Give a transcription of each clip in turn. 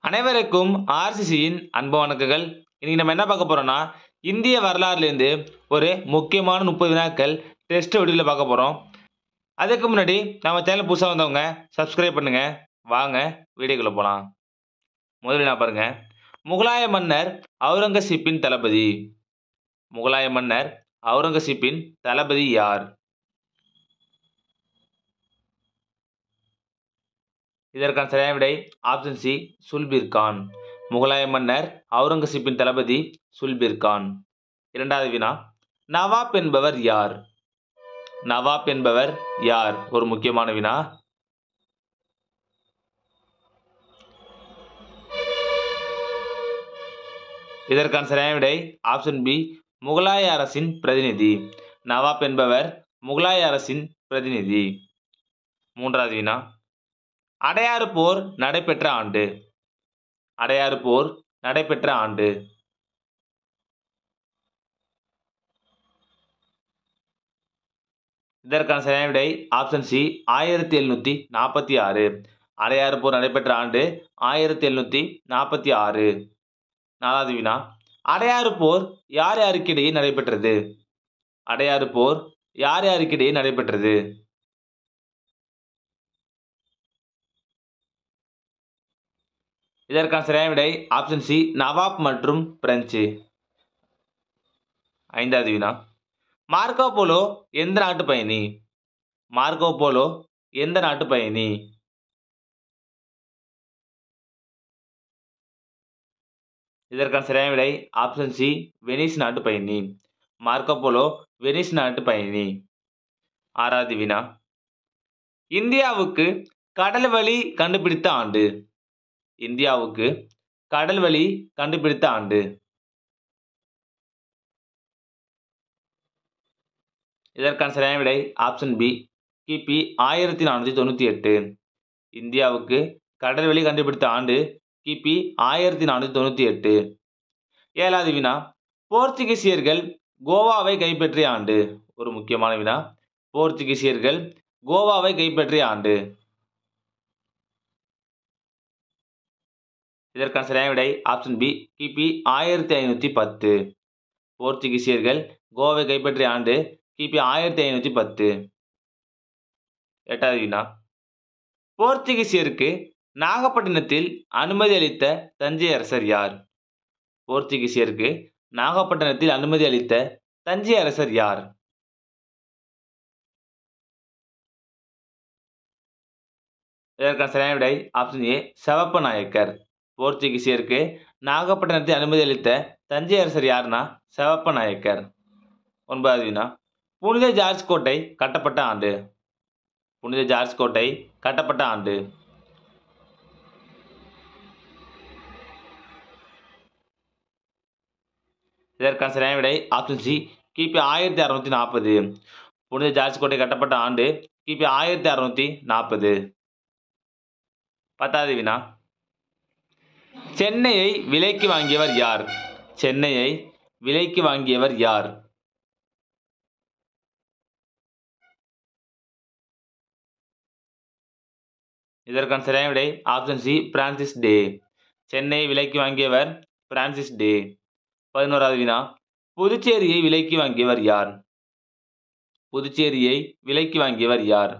அனைவருக்கும் ஆர்சிசியின் அன்பு வணக்கங்கள் இன்னைக்கு நம்ம என்ன பார்க்க போறோம்னா இந்திய வரலாறுலேருந்து ஒரு முக்கியமான முப்பது வினாக்கள் டெஸ்ட் வடிவில் பார்க்க போகிறோம் அதுக்கு முன்னாடி நம்ம சேனல் புதுசாக வந்தவங்க சப்ஸ்கிரைப் பண்ணுங்க வாங்க வீடியோக்குள்ள போகலாம் முதல்ல நான் பாருங்க முகலாய மன்னர் அவுரங்கசீப்பின் தளபதி முகலாய மன்னர் அவுரங்கசீப்பின் தளபதி யார் இதற்கான சரியான விடை ஆப்ஷன் சி சுல்பீர் கான் முகலாய மன்னர் அவுரங்கசீப்பின் தளபதி சுல்பீர் கான் இரண்டாவது வினா நவாப் என்பவர் யார் நவாப் என்பவர் யார் ஒரு முக்கியமான வினா இதற்கான சரியான விடை ஆப்ஷன் பி முகலாய அரசின் பிரதிநிதி நவாப் என்பவர் முகலாய அரசின் பிரதிநிதி மூன்றாவது வினா அடையாறு போர் நடைபெற்ற ஆண்டு அடையாறு போர் நடைபெற்ற ஆண்டு இதற்கான சரியான விடை ஆப்ஷன் சி ஆயிரத்தி எழுநூத்தி நாற்பத்தி ஆறு அடையாறு போர் நடைபெற்ற ஆண்டு ஆயிரத்தி எழுநூத்தி நாற்பத்தி ஆறு நாலாவது வினா அடையாறு போர் யார் யாருக்கிடையே நடைபெற்றது அடையாறு போர் யார் யாருக்கிடையே நடைபெற்றது இதற்கான சரியான விடை ஆப்ஷன் சி நவாப் மற்றும் பிரெஞ்சு ஐந்தாவது வினா மார்க்கோ போலோ எந்த நாட்டு பயணி மார்க்கோ போலோ எந்த நாட்டு பயணி இதற்கான சரியான விடை ஆப்ஷன் சி வெனிஸ் நாட்டு பயணி மார்க்கோ போலோ வெனிஸ் நாட்டு பயணி ஆறாவது வினா இந்தியாவுக்கு கடல் வழி கண்டுபிடித்த ஆண்டு இந்தியாவுக்கு கடல் வழி கண்டுபிடித்த ஆண்டு இதற்கான சரியான விடை ஆப்ஷன் பி கிபி ஆயிரத்தி நானூற்றி தொண்ணூற்றி எட்டு இந்தியாவுக்கு கடல் வழி கண்டுபிடித்த ஆண்டு கிபி ஆயிரத்தி நானூற்றி தொண்ணூற்றி எட்டு ஏழாவது வினா போர்ச்சுகீசியர்கள் கோவாவை கைப்பற்றிய ஆண்டு ஒரு முக்கியமான வினா போர்ச்சுகீசியர்கள் கோவாவை கைப்பற்றிய ஆண்டு இதற்கான சரியான விடை ஆப்ஷன் பி கிபி ஆயிரத்தி ஐநூற்றி பத்து போர்ச்சுகீசியர்கள் கோவை கைப்பற்றிய ஆண்டு கிபி ஆயிரத்தி ஐநூற்றி பத்து எட்டாவது வினா போர்ச்சுகீசியருக்கு நாகப்பட்டினத்தில் அனுமதி அளித்த தஞ்சை அரசர் யார் போர்ச்சுகீசியருக்கு நாகப்பட்டினத்தில் அனுமதி அளித்த தஞ்சை அரசர் யார் இதற்கான சரியான விடை ஆப்ஷன் ஏ செவப்ப நாயக்கர் போர்ச்சுகீசியருக்கு நாகப்பட்டினத்தை அனுமதி அளித்த தஞ்சை அரசர் யாருன்னா செவப்ப நாயக்கர் ஒன்பதாவது வினா புனித ஜார்ஜ் கோட்டை கட்டப்பட்ட ஆண்டு புனித ஜார்ஜ் கோட்டை கட்டப்பட்ட ஆண்டு இதற்கான சரியான விடை ஆப்ஷன் சி கிபி ஆயிரத்தி அறுநூத்தி நாற்பது புனித ஜார்ஜ் கோட்டை கட்டப்பட்ட ஆண்டு கிபி ஆயிரத்தி அறுநூத்தி நாற்பது பத்தாவது வினா சென்னையை விலைக்கு வாங்கியவர் யார் சென்னையை விலைக்கு வாங்கியவர் யார் இதற்கான சரியான விடை ஆப்ஷன் சி பிரான்சிஸ் டே சென்னையை விலைக்கு வாங்கியவர் பிரான்சிஸ் டே பதினோராவது வினா புதுச்சேரியை விலைக்கு வாங்கியவர் யார் புதுச்சேரியை விலைக்கு வாங்கியவர் யார்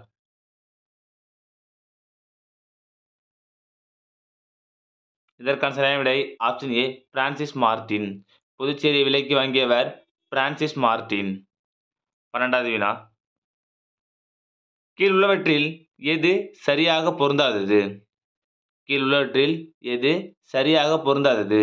இதற்கான சரியான விடை ஆப்ஷன் ஏ பிரான்சிஸ் மார்டின் புதுச்சேரியை விலைக்கு வாங்கியவர் பிரான்சிஸ் மார்டின் பன்னெண்டாவது வினா கீழ் உள்ளவற்றில் எது சரியாக பொருந்தாதது கீழ் உள்ளவற்றில் எது சரியாக பொருந்தாதது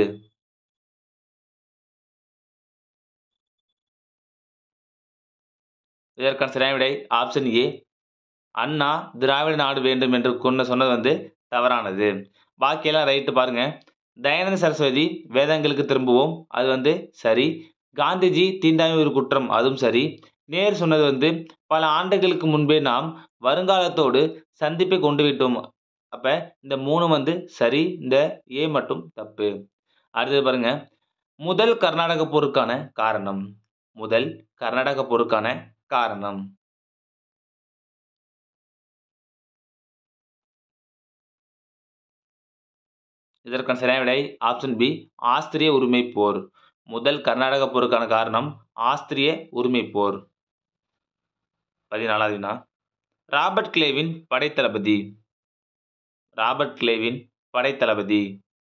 இதற்கான சரியான விடை ஆப்ஷன் ஏ அண்ணா திராவிட நாடு வேண்டும் என்று கொண்டு சொன்னது வந்து தவறானது பாக்கியெல்லாம் ரைட்டு பாருங்க தயானந்த சரஸ்வதி வேதங்களுக்கு திரும்புவோம் அது வந்து சரி காந்திஜி தீண்டாமை ஒரு குற்றம் அதுவும் சரி நேர் சொன்னது வந்து பல ஆண்டுகளுக்கு முன்பே நாம் வருங்காலத்தோடு சந்திப்பை கொண்டு விட்டோம் அப்ப இந்த மூணு வந்து சரி இந்த ஏ மட்டும் தப்பு அடுத்தது பாருங்க முதல் கர்நாடக போருக்கான காரணம் முதல் கர்நாடக போருக்கான காரணம் இதற்கான சரியான விடை ஆப்ஷன் பி ஆஸ்திரிய உரிமை போர் முதல் கர்நாடக போருக்கான காரணம் ஆஸ்திரிய உரிமை போர் பதினாலாவது வினா ராபர்ட் கிளேவின் படைத்தளபதி ராபர்ட் கிளேவின் படைத்தளபதி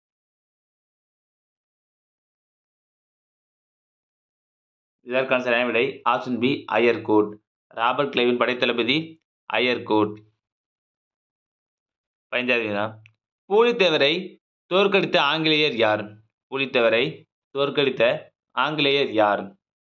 இதற்கான சரியான விடை ஆப்ஷன் பி அயர்கோட் ராபர்ட் கிளேவின் படைத்தளபதி அயர்கோட் பதினஞ்சாவது வினா பூலித்தேவரை தோற்கடித்த ஆங்கிலேயர் யார் பூலித்தேவரை தோற்கடித்த ஆங்கிலேயர் யார்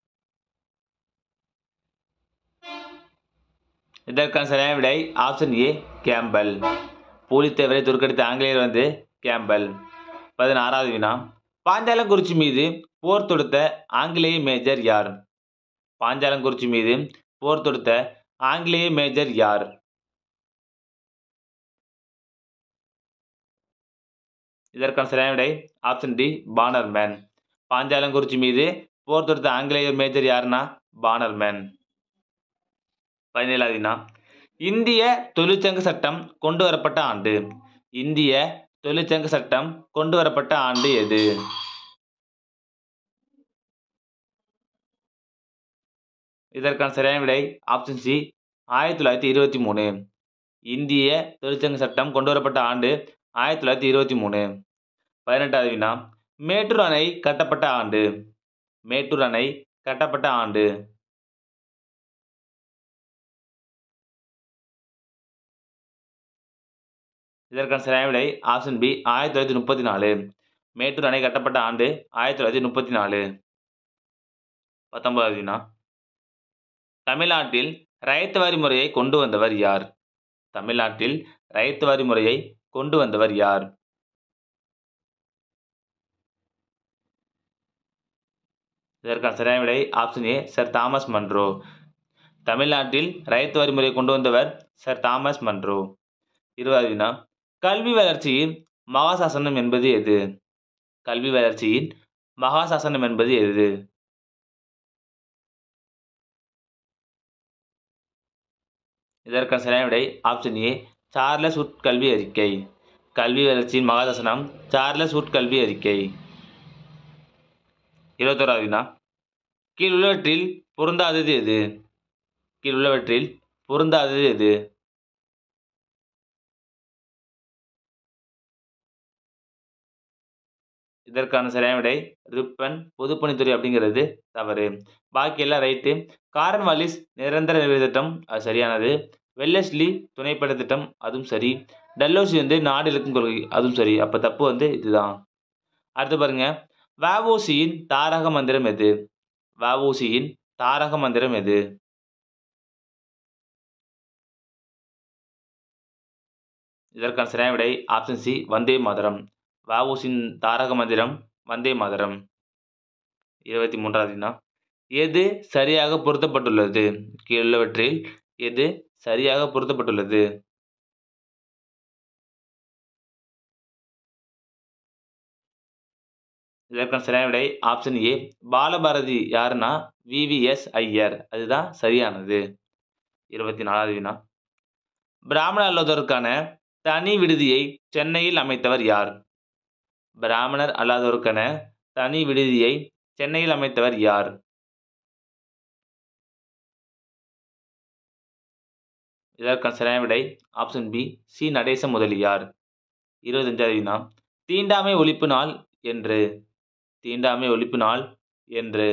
இதற்கான சரியான விடை ஆப்ஷன் ஏ கேம்பல் பூலித்தேவரை தோற்கடித்த ஆங்கிலேயர் வந்து கேம்பல் பதினாறாவது வினா பாஞ்சாலங்குறிச்சி மீது போர் தொடுத்த ஆங்கிலேய மேஜர் யார் பாஞ்சாலங்குறிச்சி மீது போர் தொடுத்த ஆங்கிலேய மேஜர் யார் இதற்கான சரியான விடை ஆப்ஷன் டி பானர்மேன் பாஞ்சாலங்குறிச்சி மீது போர் தொடுத்த ஆங்கிலேய மேஜர் யாருன்னா பானர்மேன் பதினேழாவது வினா இந்திய தொழிற்சங்க சட்டம் கொண்டு வரப்பட்ட ஆண்டு இந்திய தொழிற்சங்க சட்டம் கொண்டு வரப்பட்ட ஆண்டு எது இதற்கான சரியான விடை ஆப்ஷன் சி ஆயிரத்தி தொள்ளாயிரத்தி இருபத்தி மூணு இந்திய தொழிற்சங்க சட்டம் கொண்டு வரப்பட்ட ஆண்டு ஆயிரத்தி தொள்ளாயிரத்தி இருபத்தி மூணு பதினெட்டாவது வினா மேட்டூர் அணை கட்டப்பட்ட ஆண்டு மேட்டூர் அணை கட்டப்பட்ட ஆண்டு இதற்கான சரியான விடை ஆப்ஷன் பி ஆயிரத்தி தொள்ளாயிரத்தி முப்பத்தி நாலு மேட்டூர் அணை கட்டப்பட்ட ஆண்டு ஆயிரத்தி தொள்ளாயிரத்தி முப்பத்தி நாலு பத்தொன்பதாவது வினா தமிழ்நாட்டில் ரயத்து வரி முறையை கொண்டு வந்தவர் யார் தமிழ்நாட்டில் ரயத்து வரி முறையை கொண்டு வந்தவர் யார் இதற்கான சரியான விடை option A sir Thomas Munro தமிழ்நாட்டில் ரயத்து வரி முறையை கொண்டு வந்தவர் சர் தாமஸ் மன்ரோ இருபது வினா கல்வி வளர்ச்சியின் மகாசாசனம் என்பது எது கல்வி வளர்ச்சியின் மகாசாசனம் என்பது எது இதற்கான சரியான விடை ஆப்ஷன் ஏ சார்லஸ் உட் கல்வி அறிக்கை கல்வி வளர்ச்சியின் மகாசாசனம் சார்லஸ் உட் கல்வி அறிக்கை இருபத்தோராவது வினா கீழுள்ளவற்றில் பொருந்தாதது எது கீழுள்ளவற்றில் பொருந்தாதது எது இதற்கான சரியான விடை ரிப்பன் பொதுப்பணித்துறை அப்படிங்கிறது தவறு பாக்கி எல்லாம் ரைட்டு காரன் வாலிஸ் நிரந்தர நிதி திட்டம் அது சரியானது வெல்லஸ்லி துணைப்பட திட்டம் அதுவும் சரி டல்லோசி வந்து நாடு இலக்கும் கொள்கை அதுவும் சரி அப்போ தப்பு வந்து இதுதான் அடுத்து பாருங்க வஉசியின் தாரக மந்திரம் எது வஉசியின் தாரக மந்திரம் எது இதற்கான சரியான விடை ஆப்ஷன் சி வந்தே மாதரம் வஉசின் தாரக மந்திரம் வந்தே மாதரம் இருபத்தி மூன்றாவது வினா எது சரியாக பொருத்தப்பட்டுள்ளது கீழுள்ளவற்றில் எது சரியாக பொருத்தப்பட்டுள்ளது இதற்கான சரியான விடை ஆப்ஷன் ஏ பாலபாரதி யாருன்னா விவிஎஸ் ஐயர் அதுதான் சரியானது இருபத்தி நாலாவது வினா பிராமணர் அல்லாதோருக்கான தனி விடுதியை சென்னையில் அமைத்தவர் யார் பிராமணர் அல்லாதோருக்கான தனி விடுதியை சென்னையில் அமைத்தவர் யார் இதற்கான சரியான விடை ஆப்ஷன் பி சி நடேச முதலியார் இருபத்தஞ்சாவது வினா தீண்டாமை ஒழிப்பு நாள் என்று தீண்டாமை ஒழிப்பு நாள் என்று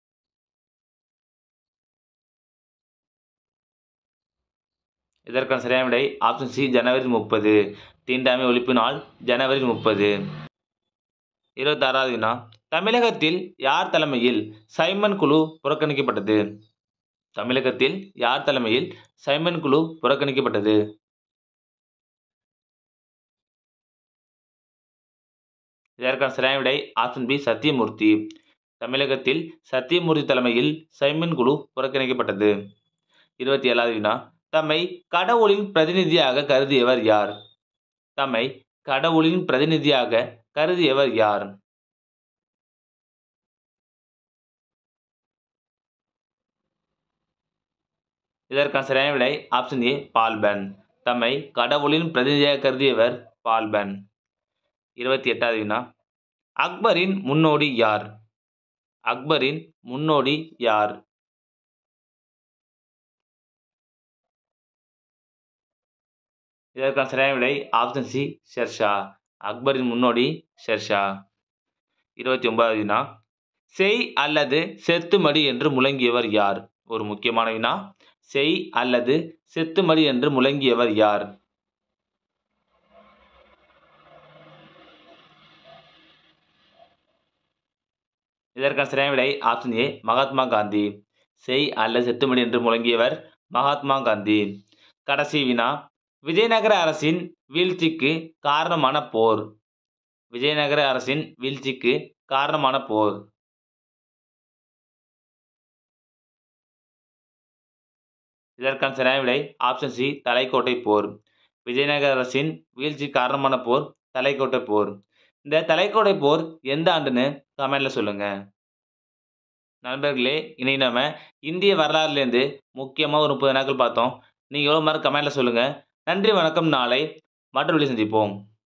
இதற்கான சரியான விடை ஆப்ஷன் சி ஜனவரி முப்பது தீண்டாமை ஒழிப்பு நாள் ஜனவரி முப்பது இருபத்தாறாவது வினா தமிழகத்தில் யார் தலைமையில் சைமன் குழு புறக்கணிக்கப்பட்டது தமிழகத்தில் யார் தலைமையில் சைமன் குழு புறக்கணிக்கப்பட்டது இதற்கான சரியான விடை ஆப்ஷன் பி சத்தியமூர்த்தி தமிழகத்தில் சத்தியமூர்த்தி தலைமையில் சைமன் குழு புறக்கணிக்கப்பட்டது இருபத்தி ஏழாவது வினா தம்மை கடவுளின் பிரதிநிதியாக கருதியவர் யார் தம்மை கடவுளின் பிரதிநிதியாக கருதியவர் யார் இதற்கான சரியான விடை ஆப்ஷன் ஏ பால்பன் தம்மை கடவுளின் பிரதிநிதியாக கருதியவர் பால்பன் இருபத்தி எட்டாவது வினா அக்பரின் முன்னோடி யார் அக்பரின் முன்னோடி யார் இதற்கான சரியான விடை ஆப்ஷன் சி ஷெர்ஷா அக்பரின் முன்னோடி ஷெர்ஷா இருபத்தி ஒன்பதாவது வினா செய் அல்லது செத்துமடி என்று முழங்கியவர் யார் ஒரு முக்கியமான வினா செய் அல்லது செத்துமடி என்று முழங்கியவர் யார் இதற்கான சரியான விடை ஆப்ஷன் ஏ மகாத்மா காந்தி செய் அல்லது செத்துமடி என்று முழங்கியவர் மகாத்மா காந்தி கடைசி வினா விஜயநகர அரசின் வீழ்ச்சிக்கு காரணமான போர் விஜயநகர அரசின் வீழ்ச்சிக்கு காரணமான போர் இதற்கான சரியான விடை ஆப்ஷன் சி தலைக்கோட்டை போர் விஜயநகர அரசின் வீழ்ச்சி காரணமான போர் தலைக்கோட்டை போர் இந்த தலைக்கோட்டை போர் எந்த ஆண்டுன்னு கமெண்ட்ல சொல்லுங்க நண்பர்களே இன்னைக்கு நம்ம இந்திய வரலாறுலேருந்து முக்கியமாக ஒரு முப்பது நாட்கள் பார்த்தோம் நீங்கள் எவ்வளோ மார்க் கமெண்ட்ல சொல்லுங்க நன்றி வணக்கம் நாளை மற்றொரு சந்திப்போம்